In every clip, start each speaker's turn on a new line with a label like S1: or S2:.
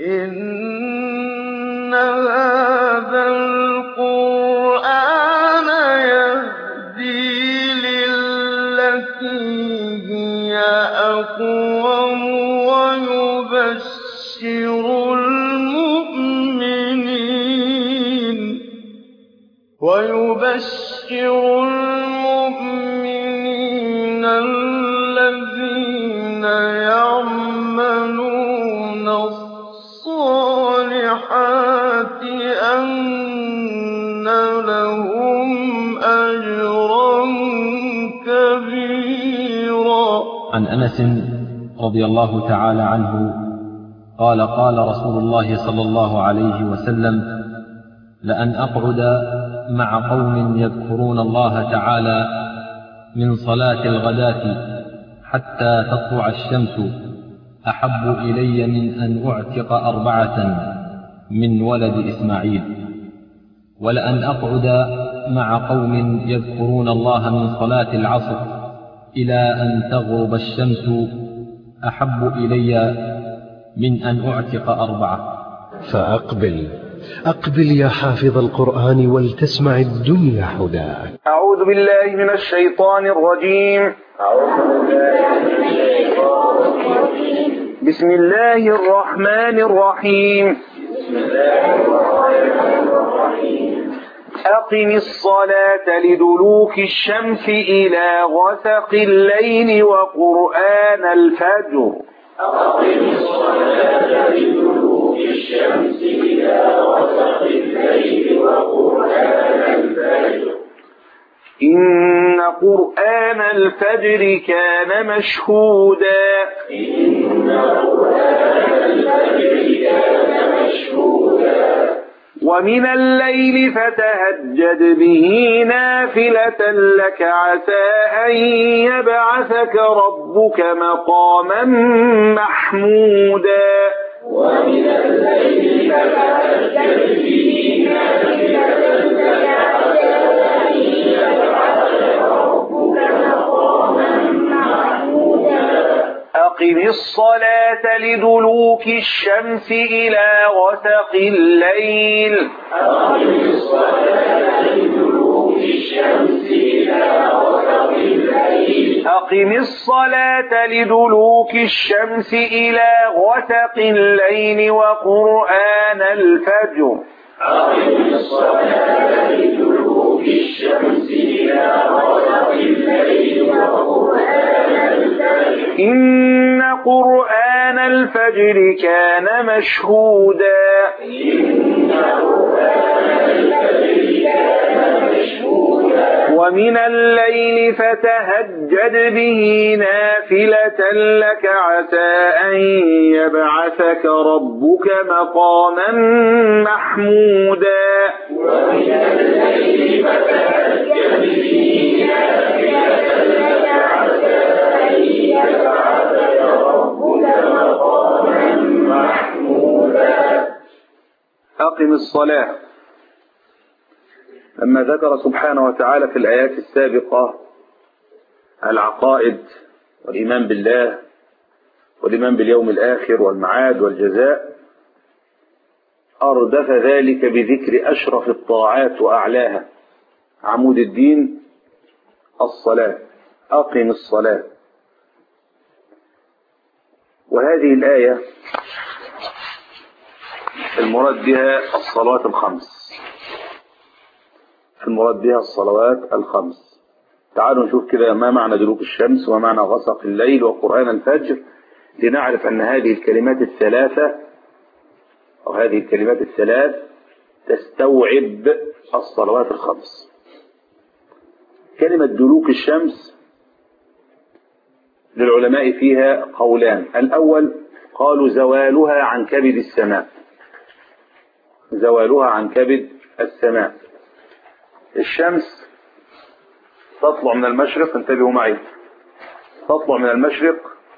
S1: إِنَّ هَٰذَا الْقُرْآنَ يَهْدِي لِلَّتِي هِيَ أَقْوَمُ وَيُبَشِّرُ الْمُؤْمِنِينَ الَّذِينَ يَعْمَلُونَ الصَّالِحَاتِ أَنَّ لَهُمْ أَجْرًا كَبِيرًا
S2: عن أنس رضي الله تعالى عنه قال قال رسول الله صلى الله عليه وسلم لأن أقعد مع قوم يذكرون الله تعالى من صلاة الغداة حتى تطلع الشمس أحب إلي من أن أعتق أربعة من ولد إسماعيل ولأن أقعد مع قوم يذكرون الله من صلاة العصر إلى أن تغرب الشمس أحب إلي من أن أعتق أربعة
S3: فأقبل أقبل يا حافظ القرآن ولتسمع الدنيا حداك
S4: أعوذ بالله من الشيطان الرجيم بسم الله الرحمن الرحيم أقم الصلاة لدلوك الشمس إلى غسق الليل وقرآن الفجر
S5: أقم الصلاة لدلوك الشمس إلى غسق الليل وقرآن الفجر
S4: إن قرآن الفجر كان مشهودا
S5: إن قرآن الفجر كان مشهودا
S4: ومن الليل فتهجد به نافلة لك عسى أن يبعثك ربك مقاما محمودا
S5: ومن الليل فتهجد به نافلة لك عسى أن يبعثك ربك مقاما محمودا
S4: أقم الصلاة لدلوك الشمس إلى غسق الليل
S5: أقم الصلاة لدلوك الشمس إلى غسق الليل
S4: أقم الصلاة لدلوك الشمس إلى غسق الليل وقرآن الفجر
S5: أقم الصلاة لدلوك الشمس إلى غسق الليل وقرآن الفجر
S4: إن قرآن الفجر كان مشهودا
S5: إن قرآن الفجر كان مشهودا
S4: ومن الليل فتهجد به نافلة لك عسى أن يبعثك ربك مقاما محمودا
S5: ومن الليل فتهجد به نافلة لك عسى أن يبعثك ربك مقاما محمودا
S4: أقم الصلاة لما ذكر سبحانه وتعالى في الآيات السابقة العقائد والإيمان بالله والإيمان باليوم الآخر والمعاد والجزاء أردف ذلك بذكر أشرف الطاعات وأعلاها عمود الدين الصلاة أقم الصلاة وهذه الآية المراد بها الصلوات الخمس المراد بها الصلوات الخمس تعالوا نشوف كده ما معنى دلوك الشمس وما معنى غسق الليل وقرآن الفجر لنعرف أن هذه الكلمات الثلاثة أو هذه الكلمات الثلاث تستوعب الصلوات الخمس كلمة دلوك الشمس للعلماء فيها قولان الأول قالوا زوالها عن كبد السماء زوالها عن كبد السماء الشمس تطلع من المشرق انتبهوا معي تطلع من المشرق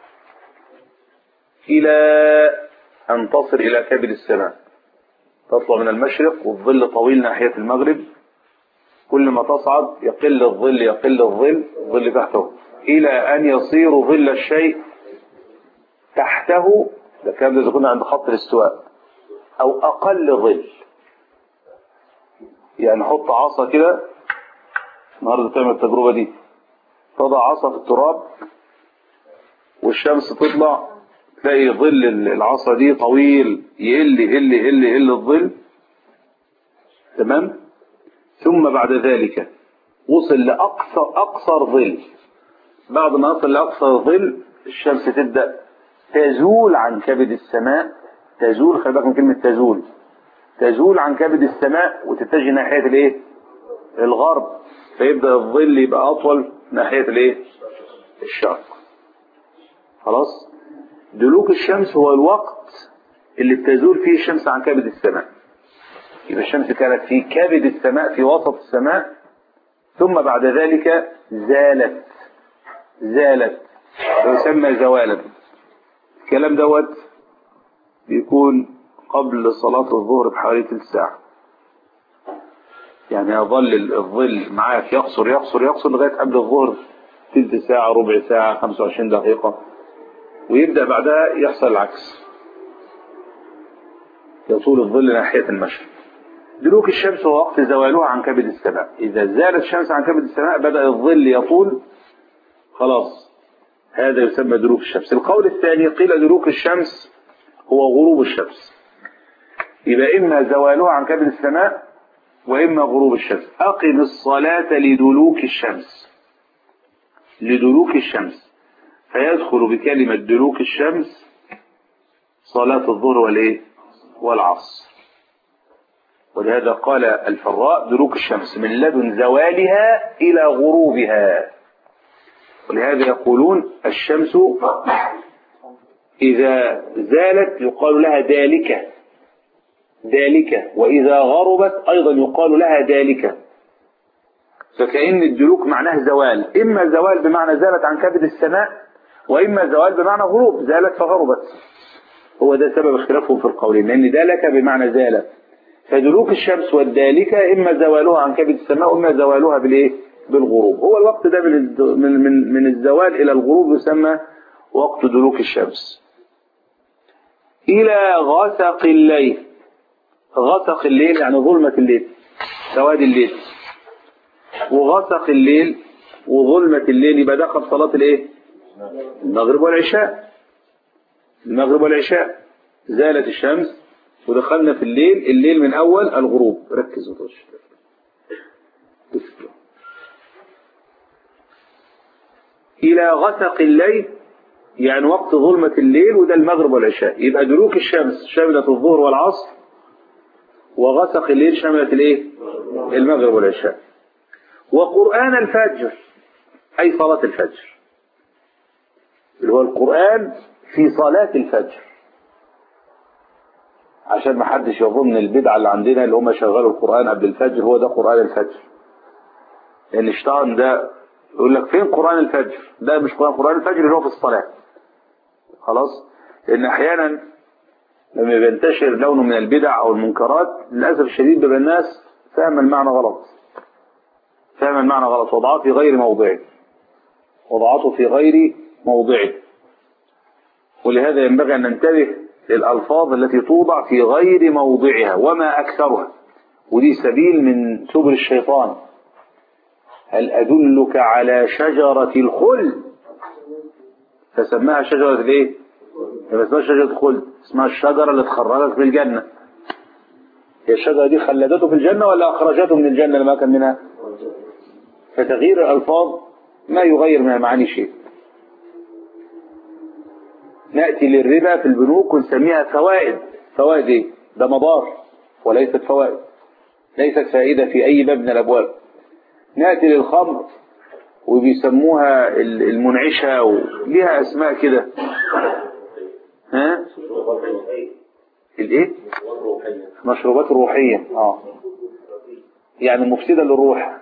S4: إلى أن تصل إلى كبد السماء تطلع من المشرق والظل طويل ناحية المغرب كل ما تصعد يقل الظل يقل الظل الظل تحته إلى أن يصير ظل الشيء تحته ده الكلام ده كنا عند خط الاستواء او اقل ظل يعني حط عصا كده النهارده تعمل التجربه دي تضع عصا في التراب والشمس تطلع تلاقي ظل العصا دي طويل يقل يقل يقل يقل الظل تمام ثم بعد ذلك وصل لأقصى أقصر ظل بعد ما وصل لأقصر ظل الشمس تبدأ تزول عن كبد السماء تزول خلي بالك من كلمة تزول تزول عن كبد السماء وتتجه ناحية الايه الغرب فيبدأ الظل يبقى أطول ناحية الايه الشرق خلاص دلوك الشمس هو الوقت اللي بتزول فيه الشمس عن كبد السماء يبقى الشمس كانت في كبد السماء في وسط السماء ثم بعد ذلك زالت زالت ويسمى زوالا الكلام دوت بيكون قبل صلاة الظهر بحوالي تلت ساعة يعني يظل الظل معاك يقصر يقصر يقصر لغاية قبل الظهر تلت ساعة ربع ساعة 25 دقيقة ويبدأ بعدها يحصل العكس يطول الظل ناحية المشرق دلوك الشمس هو وقت زوالها عن كبد السماء إذا زالت الشمس عن كبد السماء بدأ الظل يطول خلاص هذا يسمى دلوك الشمس القول الثاني قيل دلوك الشمس هو غروب الشمس يبقى إما زوالها عن كبد السماء وإما غروب الشمس أقم الصلاة لدلوك الشمس لدلوك الشمس فيدخل بكلمة دلوك الشمس صلاة الظهر والإيه والعصر ولهذا قال الفراء دلوك الشمس من لدن زوالها إلى غروبها ولهذا يقولون الشمس إذا زالت يقال لها دالكة دالكة وإذا غربت أيضا يقال لها دالكة فكأن الدلوك معناه زوال إما زوال بمعنى زالت عن كبد السماء وإما زوال بمعنى غروب زالت فغربت هو ده سبب اختلافهم في القولين لأن دالك بمعنى زالت فدلوك الشمس والدالكة إما زوالها عن كبد السماء وإما زوالها بالإيه؟ بالغروب هو الوقت ده من الد- من من من الزوال إلى الغروب يسمى وقت دلوك الشمس إلى غسق الليل غسق الليل يعني ظلمة الليل سواد الليل وغسق الليل وظلمة الليل يبقى دخل صلاة الايه المغرب والعشاء المغرب والعشاء زالت الشمس ودخلنا في الليل الليل من أول الغروب ركزوا طش إلى غسق الليل يعني وقت ظلمة الليل وده المغرب والعشاء يبقى دلوك الشمس شملت الظهر والعصر وغسق الليل شملت الايه المغرب والعشاء وقرآن الفجر أي صلاة الفجر اللي هو القرآن في صلاة الفجر عشان ما حدش يظن البدعة اللي عندنا اللي هم شغلوا القرآن قبل الفجر هو ده قرآن الفجر لأن الشيطان ده يقول لك فين قرآن الفجر ده مش قرآن قرآن الفجر اللي هو في الصلاة خلاص لأن أحيانا لما بينتشر لون من البدع أو المنكرات للأسف الشديد بيبقى الناس فاهم المعنى غلط فاهم المعنى غلط وضعه في غير موضعه وضعته في غير موضعه ولهذا ينبغي أن ننتبه للألفاظ التي توضع في غير موضعها وما أكثرها ودي سبيل من سبل الشيطان هل أدلك على شجرة الخلد فسماها شجرة الايه ما اسمهاش شجرة الخلد اسمها الشجرة اللي تخرجك من الجنة هي الشجرة دي خلدته في الجنة ولا أخرجته من الجنة لما كان منها فتغيير الألفاظ ما يغير من المعاني شيء نأتي للربا في البنوك ونسميها فوائد فوائد ايه ده مضار وليست فوائد ليست فائدة في أي باب من الأبواب نأتي للخمر وبيسموها ال- المنعشة وليها أسماء كده ها الايه مشروبات الروحية اه يعني مفسدة للروح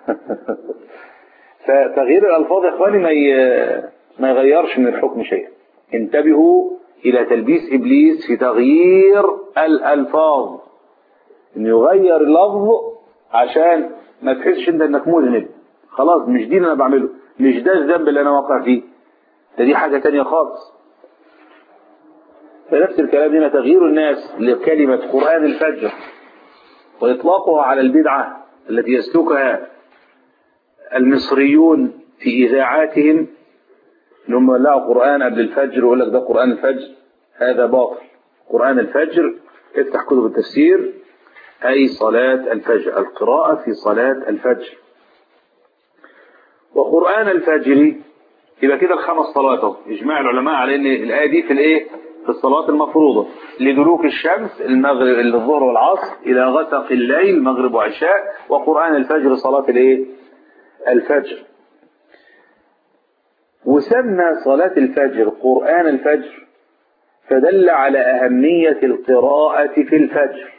S4: فتغيير الألفاظ يا إخواني ما ي- ما يغيرش من الحكم شيئا انتبهوا إلى تلبيس إبليس في تغيير الألفاظ إنه يغير اللفظ عشان ما تحسش انت انك مذنب خلاص مش دي اللي انا بعمله مش ده الذنب اللي انا واقع فيه ده دي حاجة تانية خالص فنفس الكلام هنا تغيير الناس لكلمة قرآن الفجر وإطلاقها على البدعة التي يسلكها المصريون في إذاعاتهم لهم ولعوا قرآن قبل الفجر ويقول لك ده قرآن الفجر هذا باطل قرآن الفجر افتح كتب التفسير أي صلاة الفجر القراءة في صلاة الفجر وقرآن الفجر يبقى كده الخمس صلوات اهو اجماع العلماء على ان الايه دي في الايه في الصلاه المفروضه لدلوك الشمس المغرب الظهر والعصر الى غسق الليل المغرب وعشاء وقران الفجر صلاه الايه الفجر وسمى صلاه الفجر قران الفجر فدل على اهميه القراءه في الفجر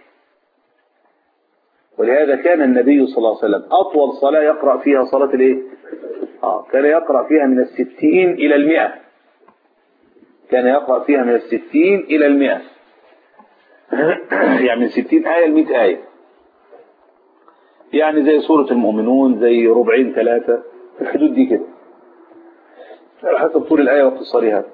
S4: ولهذا كان النبي صلى الله عليه وسلم اطول صلاه يقرا فيها صلاه الايه آه كان يقرأ فيها من الستين إلى المئة كان يقرأ فيها من الستين إلى المئة يعني من ستين آية لمئة آية يعني زي سورة المؤمنون زي ربعين ثلاثة في الحدود دي كده على حسب طول الآية واختصارها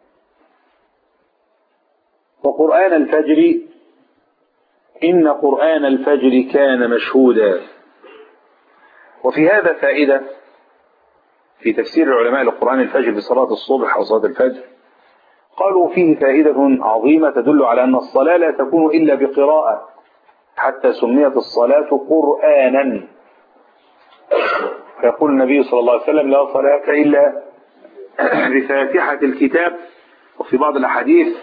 S4: وقرآن الفجر إن قرآن الفجر كان مشهودا وفي هذا فائدة في تفسير العلماء لقرآن الفجر بصلاة الصبح أو صلاة الفجر قالوا فيه فائدة عظيمة تدل على أن الصلاة لا تكون إلا بقراءة حتى سميت الصلاة قرآنا فيقول النبي صلى الله عليه وسلم لا صلاة إلا بفاتحة الكتاب وفي بعض الأحاديث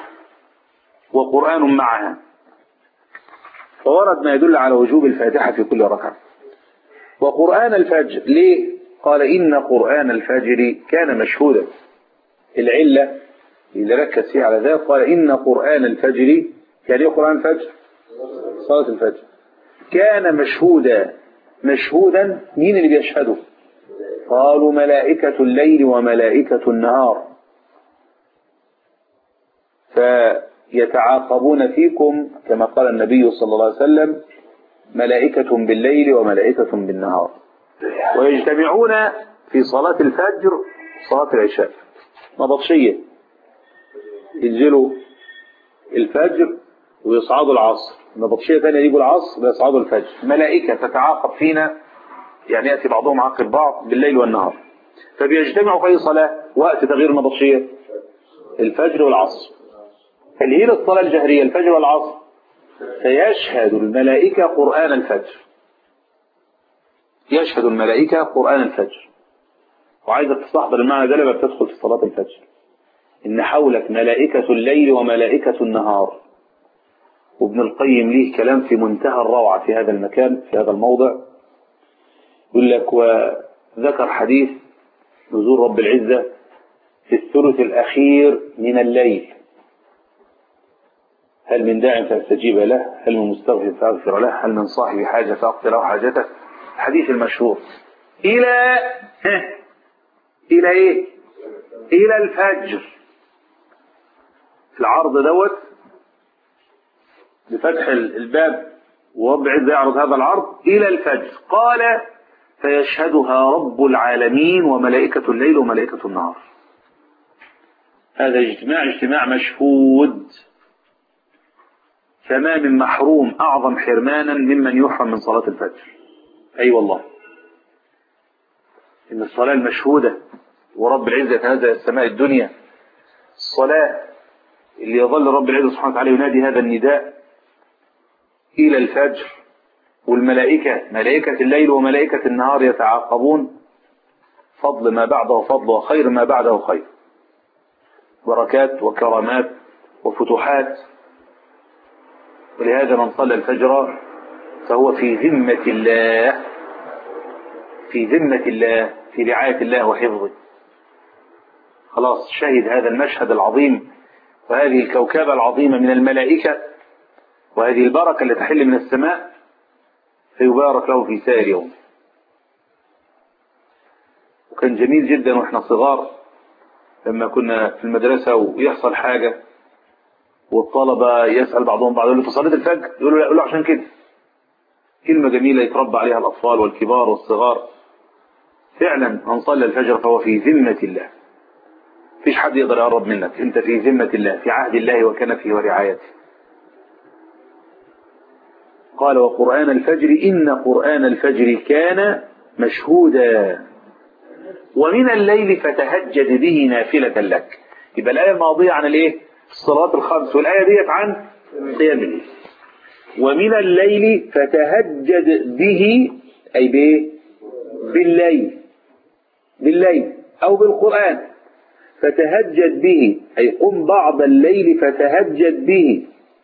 S4: وقرآن معها فورد ما يدل على وجوب الفاتحة في كل ركعة وقرآن الفجر ليه قال إن قرآن الفجر كان مشهودا العلة اللي ركز فيها على ذلك قال إن قرآن الفجر كان إيه قرآن الفجر صلاة الفجر كان مشهودا مشهودا مين اللي بيشهده قالوا ملائكة الليل وملائكة النهار فيتعاقبون فيكم كما قال النبي صلى الله عليه وسلم ملائكة بالليل وملائكة بالنهار ويجتمعون في صلاة الفجر صلاة العشاء نبطشية ينزلوا الفجر ويصعدوا العصر نبطشية ثانية يجوا العصر ويصعدوا الفجر ملائكة تتعاقب فينا يعني يأتي بعضهم عقب بعض بالليل والنهار فبيجتمعوا في أي صلاة وقت تغيير النبطشية الفجر والعصر هل هي الصلاة الجهرية الفجر والعصر فيشهد الملائكة قرآن الفجر يشهد الملائكة قرآن الفجر وعايزك تستحضر المعنى ده لما بتدخل في صلاة الفجر إن حولك ملائكة الليل وملائكة النهار وابن القيم ليه كلام في منتهى الروعة في هذا المكان في هذا الموضع يقول لك وذكر حديث نزول رب العزة في الثلث الأخير من الليل هل من داع فاستجيب له هل من مستغفر فاغفر له هل من صاحب حاجة فاغفر له حاجته الحديث المشهور إلى إلى إيه إلى الفجر العرض دوت بفتح الباب ورب عز يعرض هذا العرض إلى الفجر قال فيشهدها رب العالمين وملائكة الليل وملائكة النهار هذا اجتماع اجتماع مشهود فما من محروم أعظم حرمانا ممن يحرم من صلاة الفجر أي أيوة والله إن الصلاة المشهودة ورب العزة هذا السماء الدنيا الصلاة اللي يظل رب العزة سبحانه وتعالى ينادي هذا النداء إلى الفجر والملائكة ملائكة الليل وملائكة النهار يتعاقبون فضل ما بعده فضل وخير ما بعده خير بركات وكرامات وفتوحات ولهذا من صلى الفجر فهو في ذمة الله في ذمة الله في رعاية الله وحفظه خلاص شهد هذا المشهد العظيم وهذه الكوكبة العظيمة من الملائكة وهذه البركة التي تحل من السماء فيبارك له في سائر يوم وكان جميل جدا واحنا صغار لما كنا في المدرسة ويحصل حاجة والطلبة يسأل بعضهم بعض يقول له في صلاة الفجر يقول له, يقول له عشان كده كلمة جميلة يتربى عليها الأطفال والكبار والصغار فعلا من صلى الفجر فهو في ذمة الله مفيش حد يقدر يقرب منك انت في ذمة الله في عهد الله وكنفه ورعايته قال وقرآن الفجر إن قرآن الفجر كان مشهودا ومن الليل فتهجد به نافلة لك يبقى الآية الماضية عن الايه الصلاة الخمس والآية ديت عن قيام الليل ومن الليل فتهجد به أي بايه بالليل بالليل أو بالقرآن فتهجد به أي قم بعض الليل فتهجد به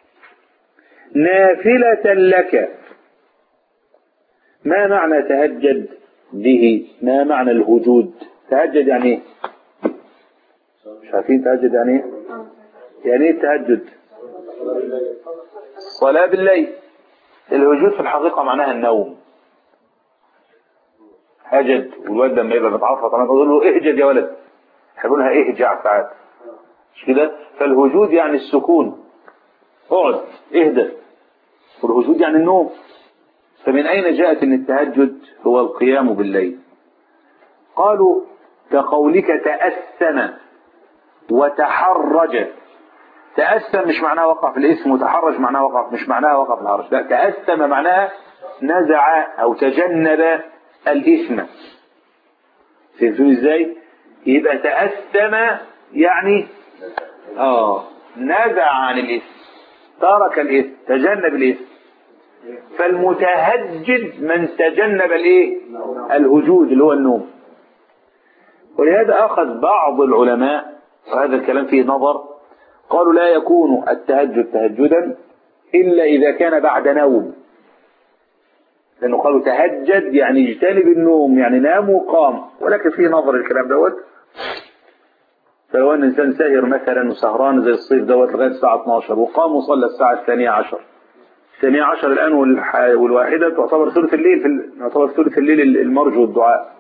S4: نافلة لك ما معنى تهجد به ما معنى الهجود تهجد يعني ايه مش عارفين تهجد يعني ايه يعني ايه التهجد الصلاة بالليل الهجود في الحقيقة معناها النوم هجد والواد لما يبقى متعفط طبعا تقول له اهجد يا ولد يقولها اهجع ساعات مش كده فالهجود يعني السكون اقعد اهدى والهجود يعني النوم فمن أين جاءت أن التهجد هو القيام بالليل قالوا كقولك تأسم وتحرج تأسم مش معناها وقع في الاسم وتحرج معناها وقع مش معناها وقع في الحرج لا تأسم معناها نزع أو تجنب الاسم فهمتوا ازاي يبقى تأسم يعني اه نزع عن الاسم ترك الاسم تجنب الاسم فالمتهجد من تجنب الايه الهجود اللي هو النوم ولهذا اخذ بعض العلماء وهذا الكلام فيه نظر قالوا لا يكون التهجد تهجدا الا اذا كان بعد نوم لانه قالوا تهجد يعني اجتنب النوم يعني نام وقام ولكن فيه نظر الكلام دوت فلو ان انسان ساهر مثلا وسهران زي الصيف دوت لغايه الساعه 12 وقام وصلى الساعه الثانيه عشر الثانية عشر الآن والح... والواحدة تعتبر ثلث الليل في ال... تعتبر ثلث الليل المرجو الدعاء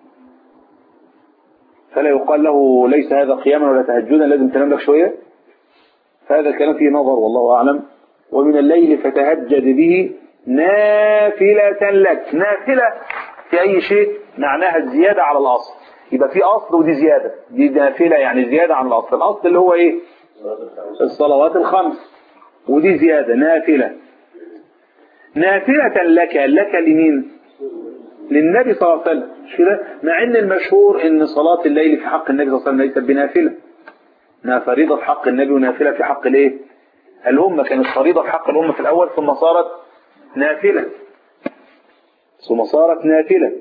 S4: فلا يقال له ليس هذا قياما ولا تهجدا لازم تنام لك شوية فهذا الكلام فيه نظر والله أعلم ومن الليل فتهجد به نافلة لك نافلة في أي شيء معناها الزيادة على الأصل يبقى في أصل ودي زيادة دي نافلة يعني زيادة عن الأصل الأصل اللي هو إيه الصلوات الخمس ودي زيادة نافلة نافلة لك لك لمين للنبي صلى الله عليه وسلم مش كده مع ان المشهور ان صلاة الليل في حق النبي صلى الله عليه وسلم ليست بنافلة انها فريضة في حق النبي ونافلة في حق الايه الأمة كانت فريضة في حق الأمة في الأول ثم صارت نافلة ثم صارت نافلة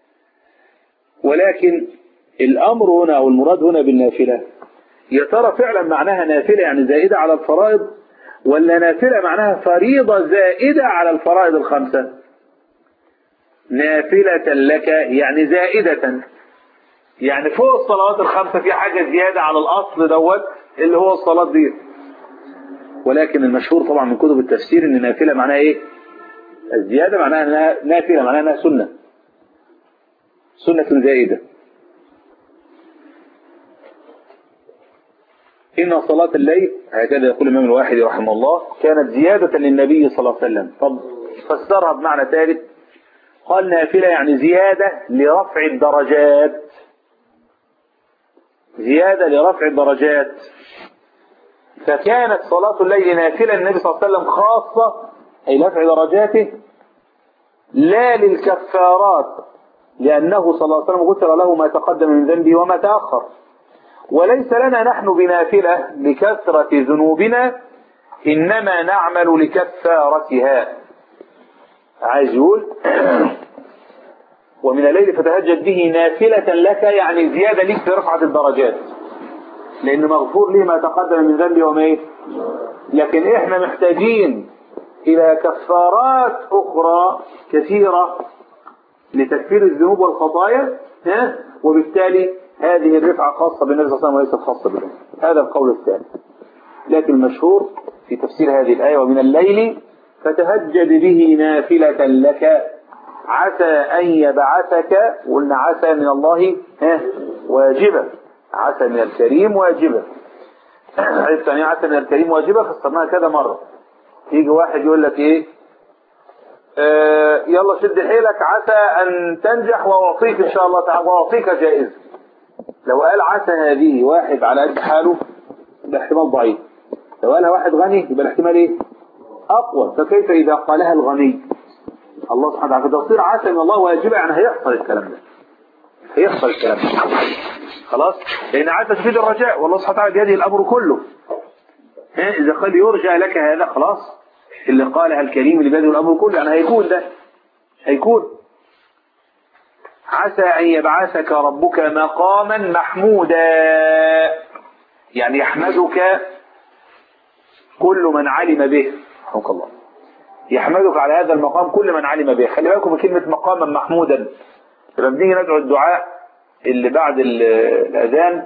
S4: ولكن الأمر هنا أو المراد هنا بالنافلة يا ترى فعلا معناها نافلة يعني زائدة على الفرائض ولا نافلة معناها فريضة زائدة على الفرائض الخمسة نافلة لك يعني زائدة يعني فوق الصلوات الخمسة في حاجة زيادة على الأصل دوت اللي هو الصلاة دي ولكن المشهور طبعا من كتب التفسير ان نافلة معناها ايه الزيادة معناها انها نافلة معناها انها سنة سنة زائدة إن صلاة الليل هكذا يقول الإمام الواحد رحمه الله كانت زيادة للنبي صلى الله عليه وسلم طب فسرها بمعنى ثالث قال نافلة يعني زيادة لرفع الدرجات زيادة لرفع الدرجات فكانت صلاة الليل نافلة للنبي صلى الله عليه وسلم خاصة أي لرفع درجاته لا للكفارات لأنه صلى الله عليه وسلم غفر له ما تقدم من ذنبه وما تأخر وليس لنا نحن بنافلة لكثرة ذنوبنا إنما نعمل لكفارتها عايز يقول ومن الليل فتهجد به نافلة لك يعني زيادة لك في رفعة الدرجات لأن مغفور لي ما تقدم من ذنبي وما إيه لكن إحنا محتاجين إلى كفارات أخرى كثيرة لتكفير الذنوب والخطايا ها؟ وبالتالي هذه الرفعة خاصة بالنبي صلى الله عليه وسلم وليست خاصة به هذا القول الثاني لكن المشهور في تفسير هذه الآية ومن الليل فتهجد به نافلة لك عسى أن يبعثك وقلنا عسى من الله ها واجبة عسى من الكريم واجبة عرفت يعني عسى من الكريم واجبة فسرناها كذا مرة يجي واحد يقول لك ايه آه يلا شد حيلك عسى ان تنجح واعطيك ان شاء الله تعالى واعطيك جائزة لو قال عسى هذه واحد على قد حاله ده احتمال ضعيف لو قالها واحد غني يبقى الاحتمال ايه اقوى فكيف اذا قالها الغني الله سبحانه وتعالى تصير عسى من الله واجبة يعني هيحصل الكلام ده هيحصل الكلام ده خلاص لان عسى تفيد الرجاء والله سبحانه وتعالى بيده الامر كله ها اذا قال يرجى لك هذا خلاص اللي قالها الكريم اللي بيده الامر كله يعني هيكون ده هيكون عسى أن يبعثك ربك مقاما محمودا يعني يحمدك كل من علم به رحمك الله يحمدك على هذا المقام كل من علم به خلي بالكم من كلمة مقاما محمودا لما بنيجي ندعو الدعاء اللي بعد ال- الأذان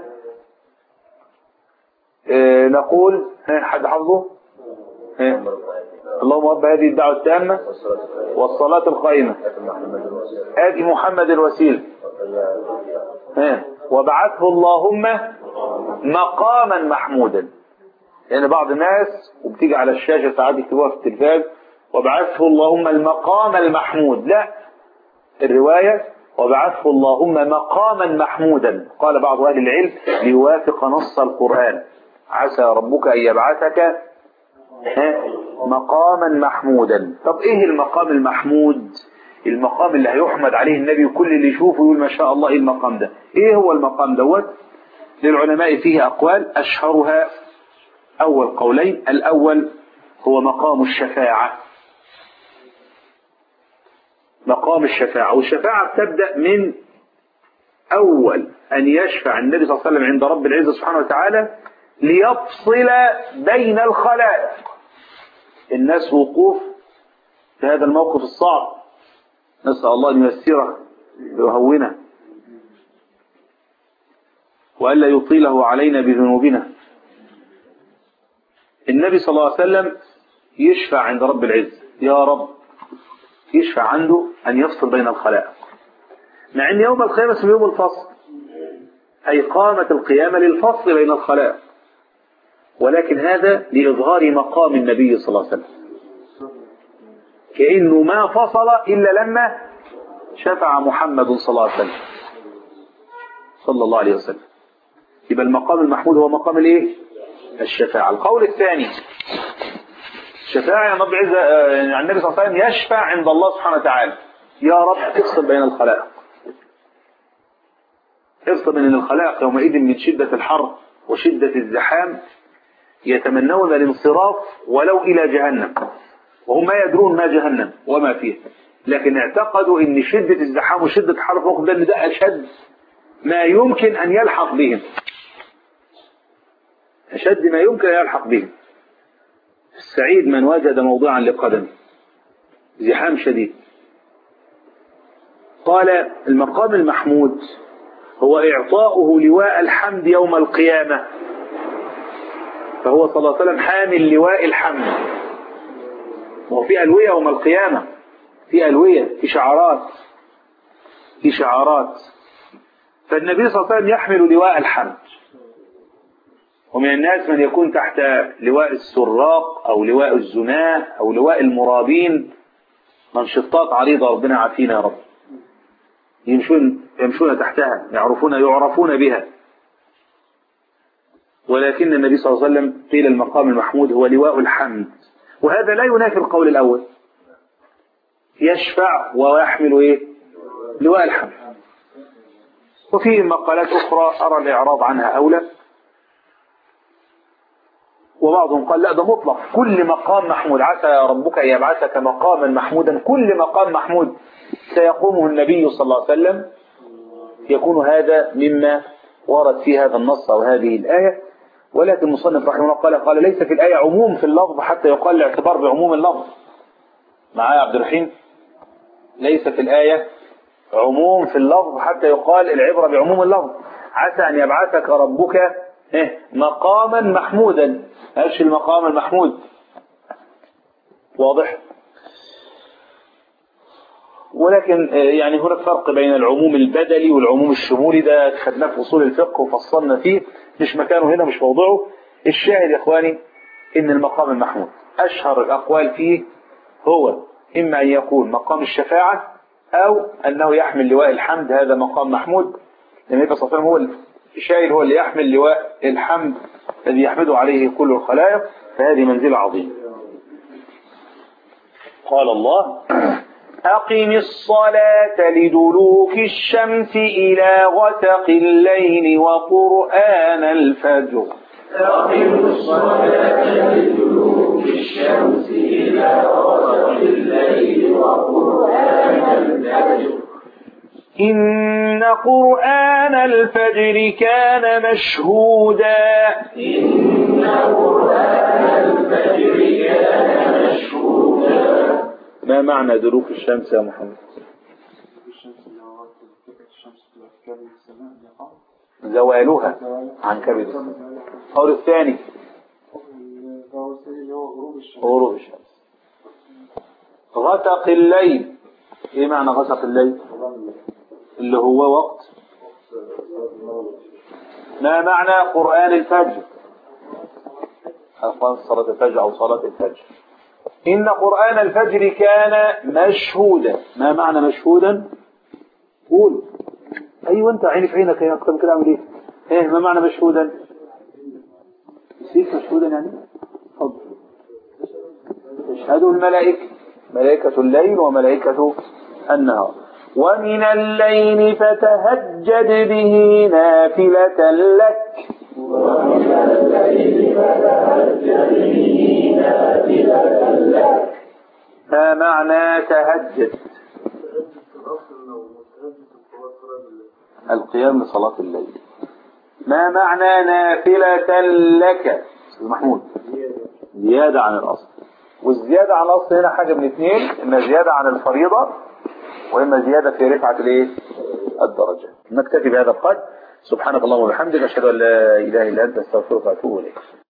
S4: آه، نقول ها، حد حفظه ها. اللهم رب هذه الدعوة التامة والصلاة القائمة آتي محمد الوسيل ها. وبعثه اللهم مقاما محمودا لأن يعني بعض الناس وبتيجي على الشاشة ساعات يكتبوها في التلفاز وبعثه اللهم المقام المحمود لا الرواية وبعثه اللهم مقاما محمودا قال بعض أهل العلم ليوافق نص القرآن عسى ربك أن يبعثك ها، مقاما محمودا طب ايه المقام المحمود المقام اللي هيحمد عليه النبي وكل اللي يشوفه يقول ما شاء الله ايه المقام ده ايه هو المقام دوت للعلماء فيه اقوال اشهرها اول قولين الاول هو مقام الشفاعة مقام الشفاعة والشفاعة بتبدأ من أول أن يشفع النبي صلى الله عليه وسلم عند رب العزة سبحانه وتعالى ليفصل بين الخلائق الناس وقوف في هذا الموقف الصعب نسأل الله أن ييسره ويهونه وألا يطيله علينا بذنوبنا النبي صلى الله عليه وسلم يشفع عند رب العزة يا رب يشفع عنده أن يفصل بين الخلائق مع أن يوم القيامة اسمه يوم الفصل أي قامت القيامة للفصل بين الخلائق ولكن هذا لإظهار مقام النبي صلى الله عليه وسلم كأنه ما فصل إلا لما شفع محمد صلى الله عليه وسلم صلى الله عليه وسلم يبقى المقام المحمود هو مقام الايه الشفاعة القول الثاني الشفاعة يا رب عز عن النبي صلى الله عليه وسلم يشفع عند الله سبحانه وتعالى يا رب افصل بين الخلائق افصل بين الخلائق يومئذ من شدة الحر وشدة الزحام يتمنون الانصراف ولو إلى جهنم وهم ما يدرون ما جهنم وما فيه لكن اعتقدوا ان شدة الزحام وشدة الحر في الوقت ده ان ده اشد ما يمكن ان يلحق بهم اشد ما يمكن ان يلحق بهم السعيد من وجد موضعا لقدمه زحام شديد قال المقام المحمود هو إعطاؤه لواء الحمد يوم القيامة فهو صلى الله عليه وسلم حامل لواء الحمد وهو في ألوية يوم القيامة في ألوية في شعارات في شعارات فالنبي صلى الله عليه وسلم يحمل لواء الحمد ومن الناس من يكون تحت لواء السراق أو لواء الزناة أو لواء المرابين منشطات عريضة ربنا عافينا يا رب يمشون يمشون تحتها يعرفون يعرفون بها ولكن النبي صلى الله عليه وسلم قيل المقام المحمود هو لواء الحمد وهذا لا ينافي القول الأول يشفع ويحمل إيه لواء الحمد وفي مقالات أخرى أرى الإعراض عنها أولى وبعضهم قال لا ده مطلق كل مقام محمود عسى يا ربك أن يبعثك مقاما محمودا كل مقام محمود سيقومه النبي صلى الله عليه وسلم يكون هذا مما ورد في هذا النص أو هذه الآية ولكن المصنف رحمه الله قال قال ليس في الآية عموم في اللفظ حتى يقال الاعتبار بعموم اللفظ معايا عبد الرحيم ليس في الآية عموم في اللفظ حتى يقال العبرة بعموم اللفظ عسى أن يبعثك ربك إيه؟ مقاما محمودا ايش المقام المحمود واضح ولكن يعني هناك فرق بين العموم البدلي والعموم الشمولي ده خدناه في اصول الفقه وفصلنا فيه مش مكانه هنا مش موضوعه الشاهد يا اخواني ان المقام المحمود اشهر الاقوال فيه هو اما ان يكون مقام الشفاعة او انه يحمل لواء الحمد هذا مقام محمود النبي صلى الله عليه وسلم هو الشاعر هو اللي يحمل لواء الحمد الذي يحمده عليه كل الخلائق فهذه منزلة عظيمة قال الله أقم الصلاة لدلوك الشمس إلى غسق الليل وقرآن الفجر
S5: أقم الصلاة لدلوك الشمس إلى غسق الليل وقرآن الفجر
S4: إن قرآن الفجر كان مشهودا
S5: إن قرآن الفجر كان مشهودا
S4: ما معنى دلوك الشمس يا محمد زوالها عن كبد السماء القول الثاني غروب الشمس غسق الليل ايه معنى غسق الليل اللي هو وقت ما معنى قرآن الفجر أخوان صلاة الفجر أو صلاة الفجر إن قرآن الفجر كان مشهودا ما معنى مشهودا قول أيوة أنت عينك عينك يا أكتب كده أعمل إيه إيه ما معنى مشهودا نسيت مشهودا يعني تفضل تشهده الملائكة ملائكة الليل وملائكة النهار ومن الليل فتهجد به نافلة لك
S5: ومن الليل فتهجد به نافلة لك
S4: ما معنى تهجد القيام لصلاة الليل ما معنى نافلة لك أستاذ محمود زيادة عن الأصل والزيادة عن الأصل هنا حاجة من اثنين إما زيادة عن الفريضة وإما زيادة في رفعة الإيه؟ الدرجة نكتفي بهذا القدر سبحانك اللهم وبحمدك أشهد أن لا إله إلا أنت أستغفرك وأتوب إليك